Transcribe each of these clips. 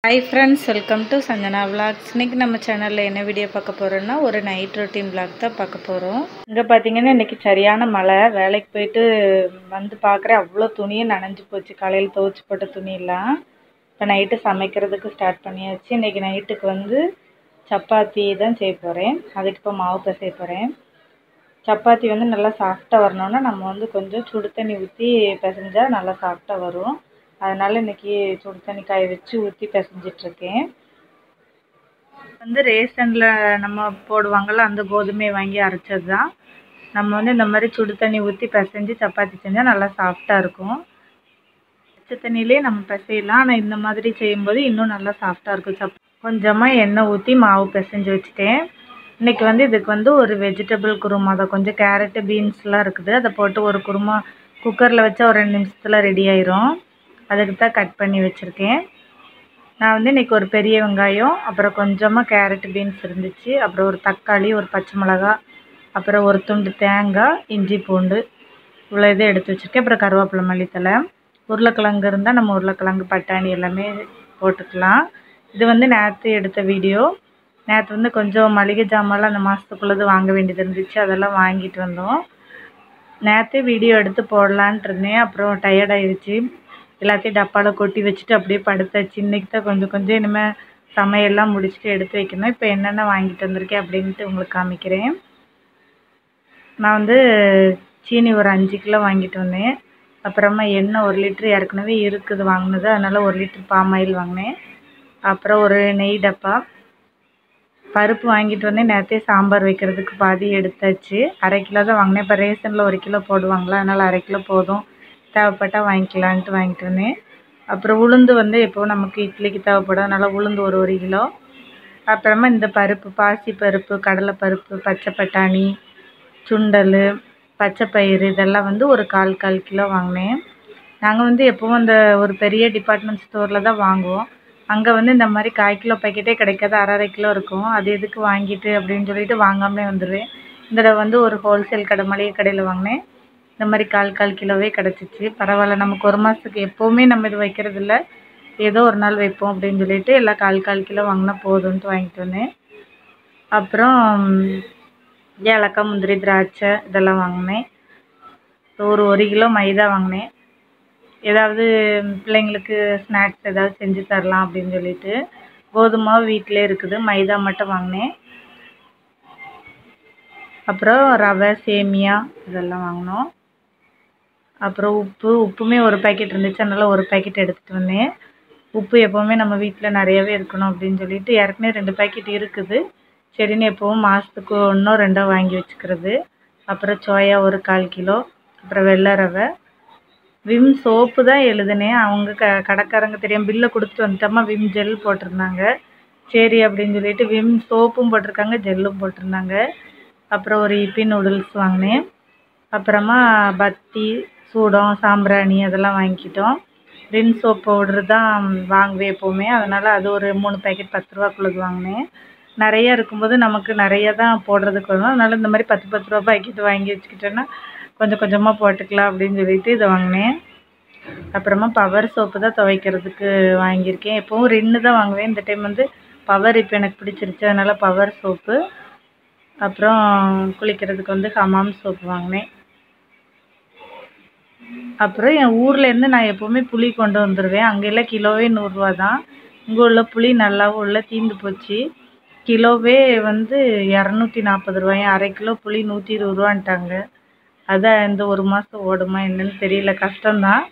hi friends welcome to Sanjana vlogs இன்றைக்கி நம்ம சேனலில் என்ன வீடியோ பார்க்க போகிறோன்னா ஒரு நைட் ரொட்டீன் விளாக் தான் பார்க்க போகிறோம் இங்கே பார்த்தீங்கன்னா இன்றைக்கி சரியான மழை வேலைக்கு போயிட்டு வந்து பார்க்குறேன் அவ்வளோ துணியும் நனைஞ்சு போச்சு காலையில் துவைச்சி போட்ட துணியெல்லாம் இப்போ நைட்டு சமைக்கிறதுக்கு ஸ்டார்ட் பண்ணியாச்சு இன்றைக்கி நைட்டுக்கு வந்து சப்பாத்தி தான் செய்ய போகிறேன் அதுக்கு இப்போ மாவு பிசைய போகிறேன் சப்பாத்தி வந்து நல்லா சாஃப்டாக வரணுன்னா நம்ம வந்து கொஞ்சம் சுடு தண்ணி ஊற்றி பிசைஞ்சால் நல்லா சாஃப்டாக வரும் அதனால் இன்றைக்கி சுடு தண்ணி காய வச்சு ஊற்றி பிசைஞ்சிட்ருக்கேன் வந்து ரேஷனில் நம்ம போடுவாங்கள்ல அந்த கோதுமையை வாங்கி அரைச்சது தான் நம்ம வந்து இந்த மாதிரி சுடு தண்ணி ஊற்றி பிசைஞ்சு சப்பாத்தி செஞ்சால் நல்லா சாஃப்டாக இருக்கும் பச்சை தண்ணியிலே நம்ம பிசையலாம் ஆனால் இந்த மாதிரி செய்யும்போது இன்னும் நல்லா சாஃப்டாக இருக்கும் சப் கொஞ்சமாக எண்ணெய் ஊற்றி மாவு பிசைஞ்சு வச்சுட்டேன் இன்றைக்கி வந்து இதுக்கு வந்து ஒரு வெஜிடபிள் குருமா அதை கொஞ்சம் கேரட்டு பீன்ஸ்லாம் இருக்குது அதை போட்டு ஒரு குருமா குக்கரில் வச்சா ஒரு ரெண்டு நிமிஷத்தில் ரெடி ஆயிரும் அதுக்கு தான் கட் பண்ணி வச்சுருக்கேன் நான் வந்து இன்றைக்கி ஒரு பெரிய வெங்காயம் அப்புறம் கொஞ்சமாக கேரட் பீன்ஸ் இருந்துச்சு அப்புறம் ஒரு தக்காளி ஒரு பச்சை மிளகா அப்புறம் ஒரு துண்டு தேங்காய் இஞ்சி பூண்டு இவ்வளோ இதை எடுத்து வச்சுருக்கேன் அப்புறம் கருவேப்பிலை மல்லித்தலை உருளைக்கிழங்கு இருந்தால் நம்ம உருளைக்கிழங்கு பட்டாணி எல்லாமே போட்டுக்கலாம் இது வந்து நேற்று எடுத்த வீடியோ நேற்று வந்து கொஞ்சம் மளிகை ஜாமான்லாம் அந்த மாதத்துக்குள்ளது வாங்க வேண்டியது இருந்துச்சு அதெல்லாம் வாங்கிட்டு வந்தோம் நேற்றே வீடியோ எடுத்து போடலான்ட்டு இருந்தேன் அப்புறம் டயர்ட் ஆயிடுச்சு எல்லாத்தையும் டப்பாவில் கொட்டி வச்சுட்டு அப்படியே படுத்தாச்சு இன்றைக்கி தான் கொஞ்சம் கொஞ்சம் இனிமேல் சமையல்லாம் முடிச்சுட்டு எடுத்து வைக்கணும் இப்போ என்னென்ன வாங்கிட்டு வந்திருக்கேன் அப்படின்ட்டு உங்களுக்கு காமிக்கிறேன் நான் வந்து சீனி ஒரு அஞ்சு கிலோ வாங்கிட்டு வந்தேன் அப்புறமா எண்ணெய் ஒரு லிட்ரு ஏற்கனவே இருக்குது வாங்கினது அதனால் ஒரு லிட்ரு பாம் ஆயில் வாங்கினேன் அப்புறம் ஒரு நெய் டப்பா பருப்பு வாங்கிட்டு வந்தேன் நேற்றே சாம்பார் வைக்கிறதுக்கு பாதி எடுத்தாச்சு அரை கிலோ தான் வாங்கினேன் இப்போ ரேஷனில் ஒரு கிலோ போடுவாங்களா அதனால் அரை கிலோ போதும் தேவைப்பட்டால் வாங்கிக்கலான்ட்டு வாங்கிட்டு வந்தேன் அப்புறம் உளுந்து வந்து எப்போவும் நமக்கு இட்லிக்கு தேவைப்படும் அதனால் உளுந்து ஒரு ஒரு கிலோ அப்புறமா இந்த பருப்பு பாசி பருப்பு கடலை பருப்பு பச்சை பட்டாணி சுண்டல் பச்சை பயிறு இதெல்லாம் வந்து ஒரு கால் கால் கிலோ வாங்கினேன் நாங்கள் வந்து எப்போவும் அந்த ஒரு பெரிய டிபார்ட்மெண்ட் ஸ்டோரில் தான் வாங்குவோம் அங்கே வந்து இந்த மாதிரி கால் கிலோ பாக்கெட்டே கிடைக்காது அரை அரை கிலோ இருக்கும் அது எதுக்கு வாங்கிட்டு அப்படின்னு சொல்லிட்டு வாங்காமலே வந்துடுவேன் இந்த தடவை வந்து ஒரு ஹோல்சேல் கடை மளிகை கடையில் வாங்கினேன் இந்த மாதிரி கால் கால் கிலோவே கிடச்சிச்சு பரவாயில்ல நமக்கு ஒரு மாதத்துக்கு எப்போவுமே நம்ம இது வைக்கிறது இல்லை ஏதோ ஒரு நாள் வைப்போம் அப்படின்னு சொல்லிட்டு எல்லாம் கால் கால் கிலோ வாங்கினா போதும்ன்ட்டு வாங்கிட்டு வந்தேன் அப்புறம் ஏலக்காய் முந்திரி திராட்சை இதெல்லாம் வாங்கினேன் ஒரு ஒரு கிலோ மைதா வாங்கினேன் ஏதாவது பிள்ளைங்களுக்கு ஸ்நாக்ஸ் ஏதாவது செஞ்சு தரலாம் அப்படின்னு சொல்லிட்டு கோதுமை வீட்டிலே இருக்குது மைதா மட்டும் வாங்கினேன் அப்புறம் ரவை சேமியா இதெல்லாம் வாங்கினோம் அப்புறம் உப்பு உப்புமே ஒரு பாக்கெட் இருந்துச்சு அதனால் ஒரு பாக்கெட் எடுத்துகிட்டு வந்தேன் உப்பு எப்போவுமே நம்ம வீட்டில் நிறையவே இருக்கணும் அப்படின்னு சொல்லிட்டு ஏற்கனவே ரெண்டு பாக்கெட் இருக்குது சரின்னு எப்போவும் மாதத்துக்கு ஒன்றோ ரெண்டோ வாங்கி வச்சுக்கிறது அப்புறம் சோயா ஒரு கால் கிலோ அப்புறம் வெள்ளை ரவை விம் சோப்பு தான் எழுதினேன் அவங்க க கடைக்காரங்க தெரியாமல் பில்லை கொடுத்துட்டு வந்துட்டோமா விம் ஜெல் போட்டிருந்தாங்க சரி அப்படின்னு சொல்லிட்டு விம் சோப்பும் போட்டிருக்காங்க ஜெல்லும் போட்டிருந்தாங்க அப்புறம் ஒரு இப்பி நூடுல்ஸ் வாங்கினேன் அப்புறமா பத்தி சூடம் சாம்பிராணி அதெல்லாம் வாங்கிக்கிட்டோம் ரின் சோப் பவுட்ரு தான் வாங்குவேன் எப்போவுமே அதனால் அது ஒரு மூணு பேக்கெட் பத்து ரூபாக்குள்ளது வாங்கினேன் நிறைய இருக்கும்போது நமக்கு நிறைய தான் போடுறதுக்கு வரும் அதனால் இந்த மாதிரி பத்து பத்து ரூபா பாக்கெட் வாங்கி வச்சுக்கிட்டோன்னா கொஞ்சம் கொஞ்சமாக போட்டுக்கலாம் அப்படின்னு சொல்லிட்டு இதை வாங்கினேன் அப்புறமா பவர் சோப்பு தான் துவைக்கிறதுக்கு வாங்கியிருக்கேன் எப்போவும் ரின்னு தான் வாங்குவேன் இந்த டைம் வந்து பவர் இப்போ எனக்கு பிடிச்சிருச்சு அதனால் பவர் சோப்பு அப்புறம் குளிக்கிறதுக்கு வந்து ஹமாம் சோப்பு வாங்கினேன் அப்புறம் என் ஊர்லேருந்து நான் எப்போவுமே புளி கொண்டு வந்துடுவேன் அங்கெல்லாம் கிலோவே நூறுரூவா தான் இங்கே உள்ள புளி நல்லாவும் இல்லை தீர்ந்து போச்சு கிலோவே வந்து இரநூத்தி நாற்பது ரூபாயும் அரை கிலோ புளி நூற்றி இருபது ரூபான்ட்டாங்க அதான் இந்த ஒரு மாதம் ஓடுமா என்னன்னு தெரியல கஷ்டம்தான்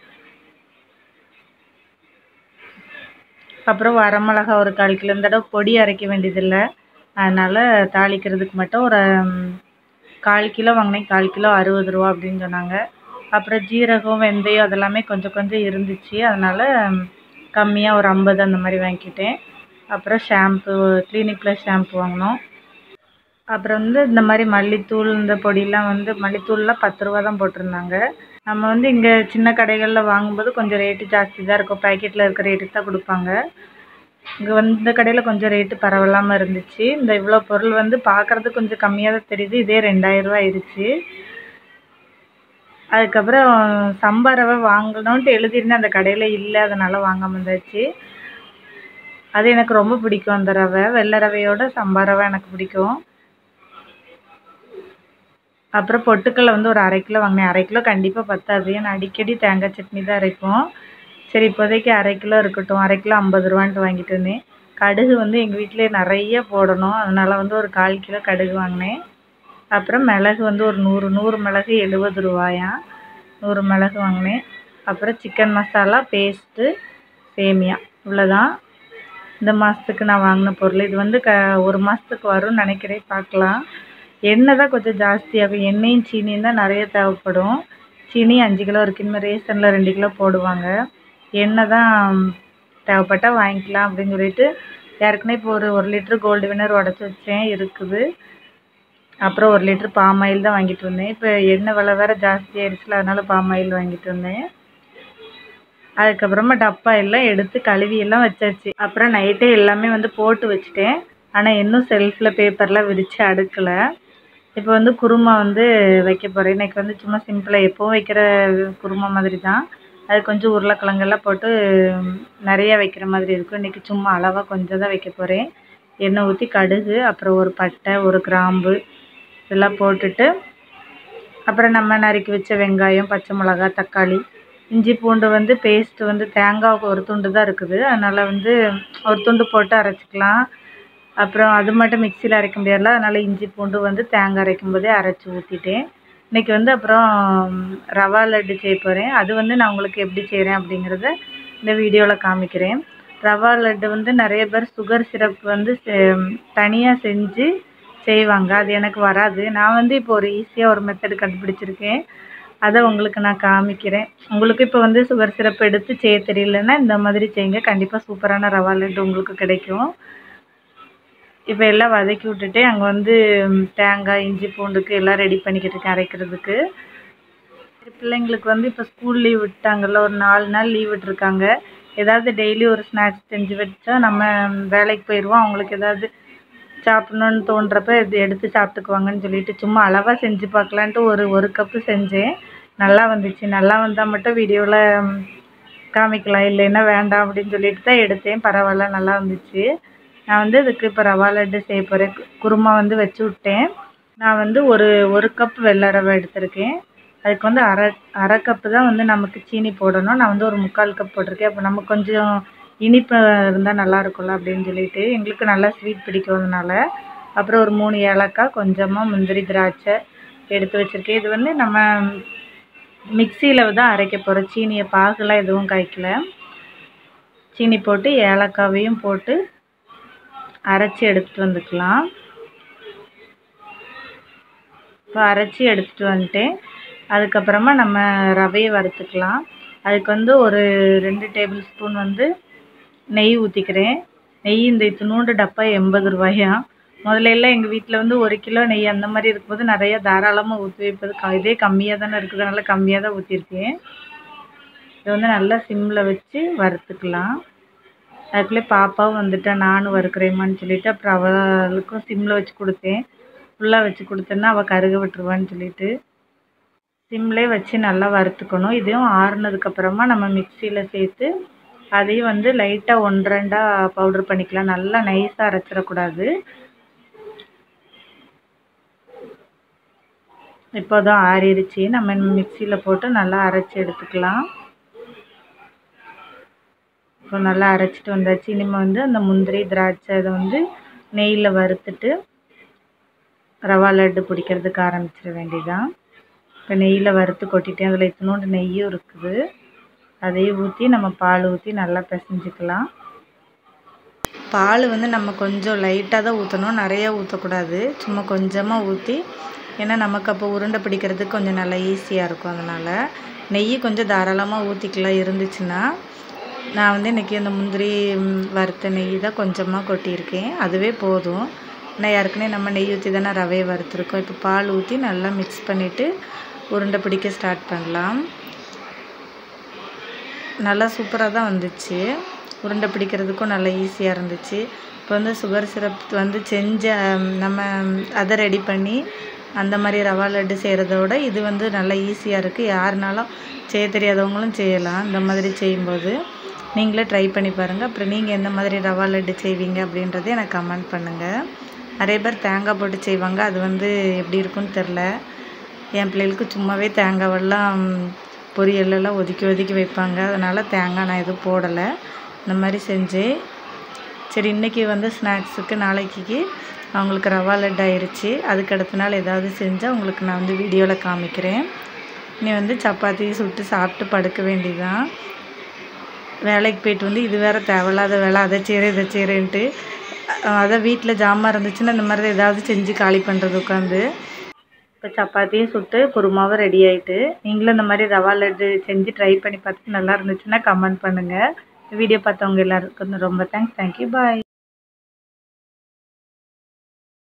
அப்புறம் வரமிளகா ஒரு கால் கிலோ இந்த தடவை பொடி அரைக்க வேண்டியதில்லை அதனால் தாளிக்கிறதுக்கு மட்டும் ஒரு கால் கிலோ வாங்கினேன் கால் கிலோ அறுபது ரூபா அப்படின்னு சொன்னாங்க அப்புறம் ஜீரகம் வெந்தயம் அதெல்லாமே கொஞ்சம் கொஞ்சம் இருந்துச்சு அதனால் கம்மியாக ஒரு ஐம்பது அந்த மாதிரி வாங்கிக்கிட்டேன் அப்புறம் ஷாம்பு கிளினிக் ப்ளஸ் ஷாம்பு வாங்கினோம் அப்புறம் வந்து இந்த மாதிரி மல்லித்தூள் இந்த பொடியெலாம் வந்து மல்லித்தூள்லாம் பத்து ரூபா தான் போட்டிருந்தாங்க நம்ம வந்து இங்கே சின்ன கடைகளில் வாங்கும்போது கொஞ்சம் ரேட்டு ஜாஸ்தி தான் இருக்கும் பேக்கெட்டில் இருக்கிற ரேட்டுக்கு தான் கொடுப்பாங்க இங்கே வந்து இந்த கடையில் கொஞ்சம் ரேட்டு பரவாயில்லாமல் இருந்துச்சு இந்த இவ்வளோ பொருள் வந்து பார்க்குறதுக்கு கொஞ்சம் கம்மியாக தான் தெரியுது இதே ரெண்டாயிரரூவா ஆயிடுச்சு அதுக்கப்புறம் சம்பா ரவை வாங்கணுன்ட்டு எழுதியிருந்தேன் அந்த கடையில் இல்லை அதனால் வாங்காமல் இருந்தாச்சு அது எனக்கு ரொம்ப பிடிக்கும் அந்த ரவை வெள்ளை ரவையோட சம்பா ரவை எனக்கு பிடிக்கும் அப்புறம் பொட்டுக்கடலை வந்து ஒரு அரை கிலோ வாங்கினேன் அரை கிலோ கண்டிப்பாக பத்தாது ஏன்னா அடிக்கடி தேங்காய் சட்னி தான் அரைப்போம் சரி இப்போதைக்கு அரை கிலோ இருக்கட்டும் அரை கிலோ ஐம்பது ரூபான்ட்டு வாங்கிட்டு வந்தேன் கடுகு வந்து எங்கள் வீட்டிலே நிறைய போடணும் அதனால் வந்து ஒரு கால் கிலோ கடுகு வாங்கினேன் அப்புறம் மிளகு வந்து ஒரு நூறு நூறு மிளகு எழுபது ரூபாயாம் நூறு மிளகு வாங்கினேன் அப்புறம் சிக்கன் மசாலா பேஸ்ட்டு சேமியா இவ்வளோதான் இந்த மாதத்துக்கு நான் வாங்கின பொருள் இது வந்து க ஒரு மாதத்துக்கு வரும்னு நினைக்கிறேன் பார்க்கலாம் எண்ணெய் தான் கொஞ்சம் ஜாஸ்தியாகும் எண்ணெயும் சீனியும் தான் நிறைய தேவைப்படும் சீனி அஞ்சு கிலோ இருக்குது இனிமேல் ரேஷனில் ரெண்டு கிலோ போடுவாங்க எண்ணெய் தான் தேவைப்பட்டால் வாங்கிக்கலாம் அப்படின்னு சொல்லிட்டு ஏற்கனவே இப்போ ஒரு ஒரு லிட்ரு கோல்டு வினர் உடச்சி வச்சேன் இருக்குது அப்புறம் ஒரு லிட்ரு பாம் ஆயில் தான் வாங்கிட்டு வந்தேன் இப்போ எண்ணெய் விலை வேறு ஜாஸ்தி ஆயிடுச்சுல அதனால பாம் ஆயில் வாங்கிட்டு வந்தேன் அதுக்கப்புறமா டப்பா எல்லாம் எடுத்து கழுவி எல்லாம் வச்சாச்சு அப்புறம் நைட்டே எல்லாமே வந்து போட்டு வச்சுட்டேன் ஆனால் இன்னும் செல்ஃபில் பேப்பர்லாம் விரித்து அடுக்கலை இப்போ வந்து குருமா வந்து வைக்க போகிறேன் இன்றைக்கி வந்து சும்மா சிம்பிளாக எப்போவும் வைக்கிற குருமா மாதிரி தான் அது கொஞ்சம் உருளைக்கிழங்கெல்லாம் போட்டு நிறைய வைக்கிற மாதிரி இருக்கும் இன்றைக்கி சும்மா அளவாக கொஞ்சம் தான் வைக்க போகிறேன் எண்ணெய் ஊற்றி கடுகு அப்புறம் ஒரு பட்டை ஒரு கிராம்பு இதெல்லாம் போட்டுட்டு அப்புறம் நம்ம நறுக்கி வச்ச வெங்காயம் பச்சை மிளகா தக்காளி இஞ்சி பூண்டு வந்து பேஸ்ட்டு வந்து தேங்காய் ஒரு துண்டு தான் இருக்குது அதனால் வந்து ஒரு துண்டு போட்டு அரைச்சிக்கலாம் அப்புறம் அது மட்டும் மிக்சியில் அரைக்க முடியாதுல அதனால் இஞ்சி பூண்டு வந்து தேங்காய் அரைக்கும் போதே அரைச்சி ஊற்றிட்டேன் இன்றைக்கி வந்து அப்புறம் ரவா லட்டு செய்ய போகிறேன் அது வந்து நான் உங்களுக்கு எப்படி செய்கிறேன் அப்படிங்கிறத இந்த வீடியோவில் காமிக்கிறேன் ரவா லட்டு வந்து நிறைய பேர் சுகர் சிரப் வந்து தனியாக செஞ்சு செய்வாங்க அது எனக்கு வராது நான் வந்து இப்போ ஒரு ஈஸியாக ஒரு மெத்தடு கண்டுபிடிச்சிருக்கேன் அதை உங்களுக்கு நான் காமிக்கிறேன் உங்களுக்கு இப்போ வந்து சுகர் சிரப் எடுத்து செய்ய தெரியலன்னா இந்த மாதிரி செய்யுங்க கண்டிப்பாக சூப்பரான ரவா லட்டு உங்களுக்கு கிடைக்கும் இப்போ எல்லாம் வதக்கி விட்டுட்டு அங்கே வந்து தேங்காய் இஞ்சி பூண்டுக்கு எல்லாம் ரெடி பண்ணிக்கிட்டு இருக்கேன் அரைக்கிறதுக்கு பிள்ளைங்களுக்கு வந்து இப்போ ஸ்கூல் லீவ் விட்டாங்கல்ல ஒரு நாலு நாள் லீவ் விட்டுருக்காங்க ஏதாவது டெய்லி ஒரு ஸ்நாக்ஸ் செஞ்சு வச்சா நம்ம வேலைக்கு போயிடுவோம் அவங்களுக்கு ஏதாவது சாப்பிட்ணுன்னு தோன்றப்ப இது எடுத்து சாப்பிட்டுக்குவாங்கன்னு சொல்லிட்டு சும்மா அளவாக செஞ்சு பார்க்கலான்ட்டு ஒரு ஒரு கப்பு செஞ்சேன் நல்லா வந்துச்சு நல்லா வந்தால் மட்டும் வீடியோவில் காமிக்கலாம் இல்லைன்னா வேண்டாம் அப்படின்னு சொல்லிட்டு தான் எடுத்தேன் பரவாயில்ல நல்லா வந்துச்சு நான் வந்து இதுக்கு இப்போ ரவா லட்டு செய்ய போகிறேன் குருமா வந்து வச்சு விட்டேன் நான் வந்து ஒரு ஒரு கப் வெள்ளை ரவை எடுத்திருக்கேன் அதுக்கு வந்து அரை அரை கப்பு தான் வந்து நமக்கு சீனி போடணும் நான் வந்து ஒரு முக்கால் கப் போட்டிருக்கேன் அப்போ நம்ம கொஞ்சம் இனிப்பு இருந்தால் நல்லா இருக்கும்ல அப்படின்னு சொல்லிட்டு எங்களுக்கு நல்லா ஸ்வீட் பிடிக்கும் அதனால அப்புறம் ஒரு மூணு ஏலக்காய் கொஞ்சமாக முந்திரி திராட்சை எடுத்து வச்சுருக்கேன் இது வந்து நம்ம மிக்சியில் தான் அரைக்க போகிறோம் சீனியை பாகுலாம் எதுவும் காய்க்கல சீனி போட்டு ஏலக்காவையும் போட்டு அரைச்சி எடுத்துகிட்டு வந்துக்கலாம் இப்போ அரைச்சி எடுத்துகிட்டு வந்துட்டேன் அதுக்கப்புறமா நம்ம ரவையை வறுத்துக்கலாம் அதுக்கு வந்து ஒரு ரெண்டு டேபிள் ஸ்பூன் வந்து நெய் ஊற்றிக்கிறேன் நெய் இந்த இத்தினூண்டு டப்பா எண்பது ரூபாயா முதல்ல எல்லாம் எங்கள் வீட்டில் வந்து ஒரு கிலோ நெய் அந்த மாதிரி இருக்கும்போது நிறைய தாராளமாக ஊற்றி வைப்பது க இதே கம்மியாக தானே இருக்குது அதனால் கம்மியாக தான் ஊற்றிருக்கேன் இதை வந்து நல்லா சிம்மில் வச்சு வறுத்துக்கலாம் அதுக்குள்ளே பாப்பாவும் வந்துட்டா நானும் வறுக்கிறேம்மான்னு சொல்லிட்டு அப்புறம் அவளுக்கும் சிம்மில் வச்சு கொடுத்தேன் ஃபுல்லாக வச்சு கொடுத்தேன்னா அவள் கருக விட்டுருவான்னு சொல்லிட்டு சிம்லே வச்சு நல்லா வறுத்துக்கணும் இதையும் ஆறுனதுக்கப்புறமா நம்ம மிக்சியில் சேர்த்து அதையும் வந்து லைட்டாக ஒன்று ரெண்டாக பவுட்ரு பண்ணிக்கலாம் நல்லா நைஸாக அரைச்சிடக்கூடாது இப்போ தான் ஆறிடுச்சு நம்ம மிக்சியில் போட்டு நல்லா அரைச்சி எடுத்துக்கலாம் இப்போ நல்லா அரைச்சிட்டு வந்தாச்சு இனிமேல் வந்து அந்த முந்திரி திராட்சை இதை வந்து நெய்யில் வறுத்துட்டு ரவா லட்டு பிடிக்கிறதுக்கு ஆரம்பிச்சிட வேண்டியதான் இப்போ நெய்யில் வறுத்து கொட்டிட்டேன் அதில் இத்தினோண்டு நெய்யும் இருக்குது அதையும் ஊற்றி நம்ம பால் ஊற்றி நல்லா பிசைஞ்சிக்கலாம் பால் வந்து நம்ம கொஞ்சம் லைட்டாக தான் ஊற்றணும் நிறையா ஊற்றக்கூடாது சும்மா கொஞ்சமாக ஊற்றி ஏன்னா நமக்கு அப்போ உருண்டை பிடிக்கிறதுக்கு கொஞ்சம் நல்லா ஈஸியாக இருக்கும் அதனால் நெய் கொஞ்சம் தாராளமாக ஊற்றிக்கலாம் இருந்துச்சுன்னா நான் வந்து இன்றைக்கி அந்த முந்திரி வறுத்த நெய் தான் கொஞ்சமாக கொட்டியிருக்கேன் அதுவே போதும் ஆனால் ஏற்கனவே நம்ம நெய் ஊற்றி தானே ரவையை வறுத்துருக்கோம் இப்போ பால் ஊற்றி நல்லா மிக்ஸ் பண்ணிவிட்டு உருண்டை பிடிக்க ஸ்டார்ட் பண்ணலாம் நல்லா சூப்பராக தான் வந்துச்சு உருண்டை பிடிக்கிறதுக்கும் நல்லா ஈஸியாக இருந்துச்சு இப்போ வந்து சுகர் சிரப் வந்து செஞ்ச நம்ம அதை ரெடி பண்ணி அந்த மாதிரி ரவா லட்டு செய்கிறத விட இது வந்து நல்லா ஈஸியாக இருக்குது யாருனாலும் செய்ய தெரியாதவங்களும் செய்யலாம் இந்த மாதிரி செய்யும்போது நீங்களே ட்ரை பண்ணி பாருங்கள் அப்புறம் நீங்கள் எந்த மாதிரி ரவா லட்டு செய்வீங்க அப்படின்றத எனக்கு கமெண்ட் பண்ணுங்கள் நிறைய பேர் தேங்காய் போட்டு செய்வாங்க அது வந்து எப்படி இருக்குன்னு தெரில என் பிள்ளைகளுக்கு சும்மாவே தேங்காவெல்லாம் பொரியலெல்லாம் ஒதுக்கி ஒதுக்கி வைப்பாங்க அதனால் தேங்காய் நான் எதுவும் போடலை இந்த மாதிரி செஞ்சு சரி இன்றைக்கி வந்து ஸ்நாக்ஸுக்கு நாளைக்கு அவங்களுக்கு ரவா லட்டு ஆயிடுச்சு அதுக்கு அடுத்த நாள் ஏதாவது செஞ்சால் உங்களுக்கு நான் வந்து வீடியோவில் காமிக்கிறேன் நீ வந்து சப்பாத்தி சுட்டு சாப்பிட்டு படுக்க வேண்டியதான் வேலைக்கு போயிட்டு வந்து இது வேறு தேவையில்லாத வேலை அதை செய்கிறேன் இதை செய்கிறேன்ட்டு அதை வீட்டில் ஜாமான் இருந்துச்சுன்னா இந்த மாதிரி ஏதாவது செஞ்சு காலி பண்ணுறது உட்காந்து இப்போ சப்பாத்தியும் சுட்டு குருமாவும் ரெடி ஆகிட்டு நீங்களும் இந்த மாதிரி ரவா லட்டு செஞ்சு ட்ரை பண்ணி பார்த்துட்டு நல்லா இருந்துச்சுன்னா கமெண்ட் பண்ணுங்கள் வீடியோ பார்த்தவங்க எல்லாருக்கும் ரொம்ப தேங்க்ஸ் தேங்க்யூ பாய்